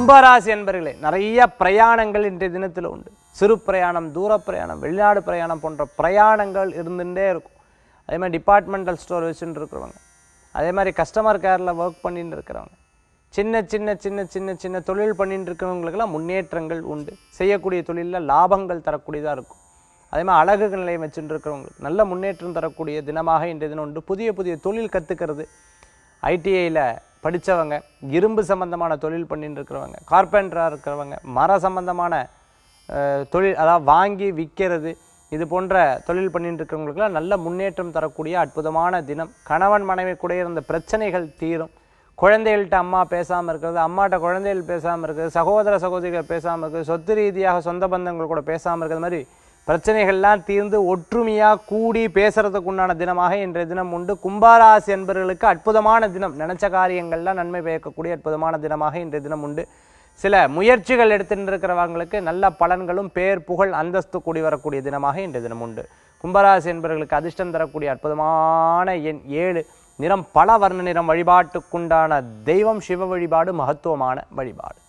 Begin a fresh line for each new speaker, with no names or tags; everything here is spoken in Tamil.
கும்பராசி என்பர்களே நிறைய பிரயாணங்கள் இன்றைய தினத்தில் உண்டு சிறு பிரயாணம் தூர பிரயாணம் வெளிநாடு பிரயாணம் போன்ற பிரயாணங்கள் இருந்துகிட்டே இருக்கும் அதே மாதிரி டிபார்ட்மெண்டல் ஸ்டோர் வச்சுட்டு இருக்கிறவங்க அதே மாதிரி கஸ்டமர் கேரில் ஒர்க் பண்ணிட்டு இருக்கிறவங்க சின்ன சின்ன சின்ன சின்ன சின்ன தொழில் பண்ணிட்டு இருக்கிறவங்களுக்கெல்லாம் முன்னேற்றங்கள் உண்டு செய்யக்கூடிய தொழிலில் லாபங்கள் தரக்கூடியதாக இருக்கும் அதே மாதிரி அழகு நிலையம் வச்சுட்டு இருக்கிறவங்களுக்கு நல்ல முன்னேற்றம் தரக்கூடிய தினமாக இன்றைய தினம் உண்டு புதிய புதிய தொழில் கற்றுக்கிறது ஐடிஐயில் படித்தவங்க இரும்பு சம்பந்தமான தொழில் பண்ணிட்டு இருக்கிறவங்க கார்பெண்டராக இருக்கிறவங்க மர சம்பந்தமான அஹ், தொழில் அதாவது வாங்கி விற்கிறது இது போன்ற தொழில் பண்ணிட்டு இருக்கிறவங்களுக்குலாம் நல்ல முன்னேற்றம் தரக்கூடிய அற்புதமான தினம் கணவன் மனைவி கூட இருந்த பிரச்சனைகள் தீரும் குழந்தைகள்கிட்ட அம்மா பேசாமல் இருக்கிறது அம்மாட்ட குழந்தைகள் பேசாமல் இருக்கிறது சகோதர சகோதரிகள் பேசாமல் இருக்கிறது சொத்து ரீதியாக சொந்த பந்தங்கள் கூட பேசாமல் இருக்கிறது மாதிரி பிரச்சனைகள்லாம் தீர்ந்து ஒற்றுமையாக கூடி பேசுறதுக்கு உண்டான தினமாக இன்றைய தினம் உண்டு கும்பாராசி என்பவர்களுக்கு அற்புதமான தினம் நினைச்ச காரியங்கள்லாம் நன்மை பயக்கக்கூடிய அற்புதமான தினமாக இன்றைய தினம் உண்டு சில முயற்சிகள் எடுத்துட்டு இருக்கிறவங்களுக்கு நல்ல பலன்களும் பேர் புகழ் அந்தஸ்து கூடி வரக்கூடிய தினமாக இன்றைய தினம் உண்டு கும்பராசி என்பவர்களுக்கு அதிர்ஷ்டம் தரக்கூடிய அற்புதமான எண் ஏழு நிறம் பல வர்ண நிறம் வழிபாட்டுக்குண்டான தெய்வம் சிவ வழிபாடு மகத்துவமான வழிபாடு